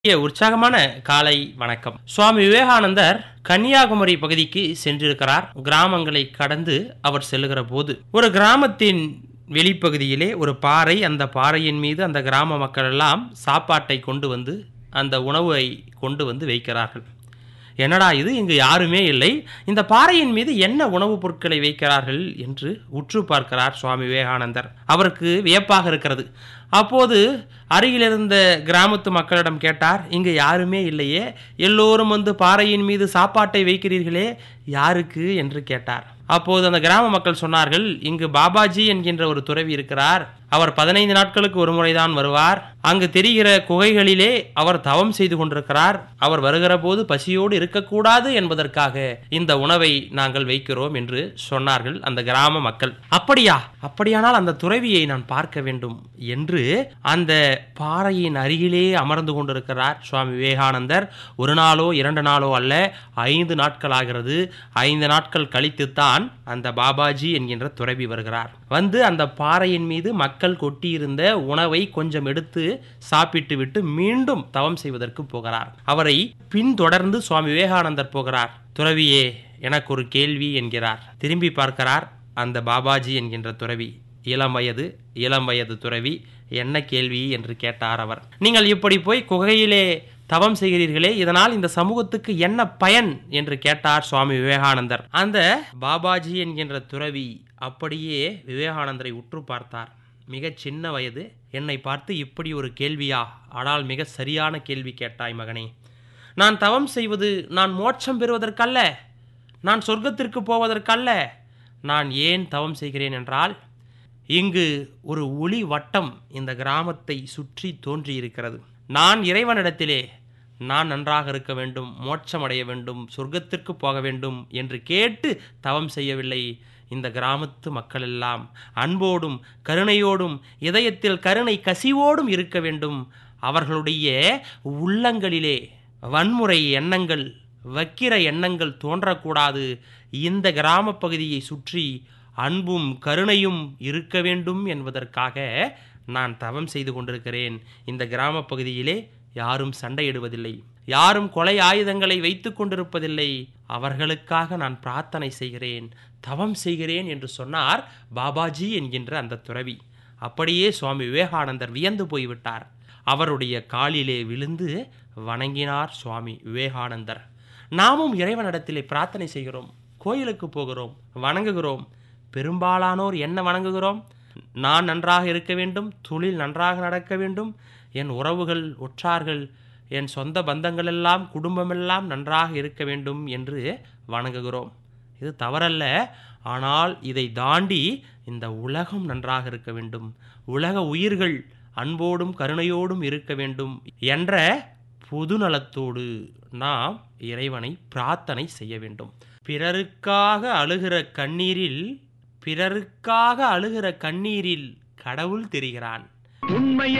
இனிய உற்சாகமான காலை வணக்கம் சுவாமி விவேகானந்தர் கன்னியாகுமரி பகுதிக்கு சென்றிருக்கிறார் கிராமங்களை கடந்து அவர் செல்லுகிற போது ஒரு கிராமத்தின் வெளிப்பகுதியிலே ஒரு பாறை அந்த பாறையின் மீது அந்த கிராம மக்கள் எல்லாம் சாப்பாட்டை கொண்டு வந்து அந்த உணவை கொண்டு வந்து வைக்கிறார்கள் என்னடா இது இங்கு யாருமே இல்லை இந்த பாறையின் மீது என்ன உணவுப் பொருட்களை வைக்கிறார்கள் என்று உற்று பார்க்கிறார் சுவாமி விவேகானந்தர் அவருக்கு வியப்பாக இருக்கிறது அப்போது அருகில் இருந்த கிராமத்து மக்களிடம் கேட்டார் இங்கு யாருமே இல்லையே எல்லோரும் வந்து பாறையின் மீது சாப்பாட்டை வைக்கிறீர்களே யாருக்கு என்று கேட்டார் அப்போது அந்த கிராம மக்கள் சொன்னார்கள் இங்கு பாபாஜி என்கின்ற ஒரு துறவி இருக்கிறார் அவர் பதினைந்து நாட்களுக்கு ஒரு முறைதான் வருவார் அங்கு தெரிகிற குகைகளிலே அவர் தவம் செய்து கொண்டிருக்கிறார் அவர் வருகிற போது பசியோடு இருக்கக்கூடாது என்பதற்காக இந்த உணவை நாங்கள் வைக்கிறோம் என்று சொன்னார்கள் அந்த கிராம மக்கள் அப்படியா அப்படியானால் அந்த துறவியை நான் பார்க்க வேண்டும் என்று அந்த பாறையின் அருகிலே அமர்ந்து கொண்டிருக்கிறார் சுவாமி விவேகானந்தர் ஒரு நாளோ இரண்டு நாளோ அல்ல ஐந்து நாட்கள் ஆகிறது ஐந்து நாட்கள் கழித்துத்தான் அந்த பாபாஜி என்கின்ற துறவி வருகிறார் வந்து அந்த பாறையின் மீது மக்கள் கொட்டியிருந்த உணவை கொஞ்சம் எடுத்து சாப்பிட்டு விட்டு மீண்டும் தவம் செய்வதற்கு போகிறார் அவரை பின்தொடர்ந்து சுவாமி விவேகானந்தர் போகிறார் துறவியே எனக்கு ஒரு கேள்வி என்கிறார் திரும்பி பார்க்கிறார் அந்த பாபாஜி என்கின்ற துறவி இளம் வயது இளம் வயது துறவி என்ன கேள்வி என்று கேட்டார் அவர் நீங்கள் இப்படி போய் குகையிலே தவம் செய்கிறீர்களே இதனால் இந்த சமூகத்துக்கு என்ன பயன் என்று கேட்டார் சுவாமி விவேகானந்தர் அந்த பாபாஜி என்கின்ற துறவி அப்படியே விவேகானந்தரை உற்று பார்த்தார் மிகச் சின்ன வயது என்னை பார்த்து இப்படி ஒரு கேள்வியா ஆனால் மிக சரியான கேள்வி கேட்டாய் மகனே நான் தவம் செய்வது நான் மோட்சம் பெறுவதற்கல்ல நான் சொர்க்கத்திற்கு போவதற்கல்ல நான் ஏன் தவம் செய்கிறேன் என்றால் இங்கு ஒரு ஒளி வட்டம் இந்த கிராமத்தை சுற்றி தோன்றியிருக்கிறது நான் இறைவனிடத்திலே நான் நன்றாக இருக்க வேண்டும் மோட்சம் அடைய வேண்டும் சொர்க்கத்திற்கு போக வேண்டும் என்று கேட்டு தவம் செய்யவில்லை இந்த கிராமத்து மக்கள் எல்லாம் அன்போடும் கருணையோடும் இதயத்தில் கருணை கசிவோடும் இருக்க வேண்டும் அவர்களுடைய உள்ளங்களிலே வன்முறை எண்ணங்கள் வக்கிர எண்ணங்கள் தோன்றக்கூடாது இந்த கிராம பகுதியை சுற்றி அன்பும் கருணையும் இருக்க வேண்டும் என்பதற்காக நான் தவம் செய்து கொண்டிருக்கிறேன் இந்த கிராம பகுதியிலே யாரும் சண்டையிடுவதில்லை யாரும் கொலை ஆயுதங்களை வைத்து கொண்டிருப்பதில்லை அவர்களுக்காக நான் பிரார்த்தனை செய்கிறேன் தவம் செய்கிறேன் என்று சொன்னார் பாபாஜி என்கின்ற அந்த துறவி அப்படியே சுவாமி விவேகானந்தர் வியந்து போய்விட்டார் அவருடைய காலிலே விழுந்து வணங்கினார் சுவாமி விவேகானந்தர் நாமும் இறைவனிடத்திலே பிரார்த்தனை செய்கிறோம் கோயிலுக்கு போகிறோம் வணங்குகிறோம் பெரும்பாலானோர் என்ன வணங்குகிறோம் நான் நன்றாக இருக்க வேண்டும் தொழில் நன்றாக நடக்க வேண்டும் என் உறவுகள் ஒற்றார்கள் என் சொந்த பந்தங்களெல்லாம் குடும்பமெல்லாம் நன்றாக இருக்க வேண்டும் என்று வணங்குகிறோம் இது தவறல்ல ஆனால் இதை தாண்டி இந்த உலகம் நன்றாக இருக்க வேண்டும் உலக உயிர்கள் அன்போடும் கருணையோடும் இருக்க வேண்டும் என்ற பொதுநலத்தோடு நாம் இறைவனை பிரார்த்தனை செய்ய வேண்டும் பிறருக்காக அழுகிற கண்ணீரில் பிறருக்காக அழுகிற கண்ணீரில் கடவுள் தெரிகிறான் உண்மையை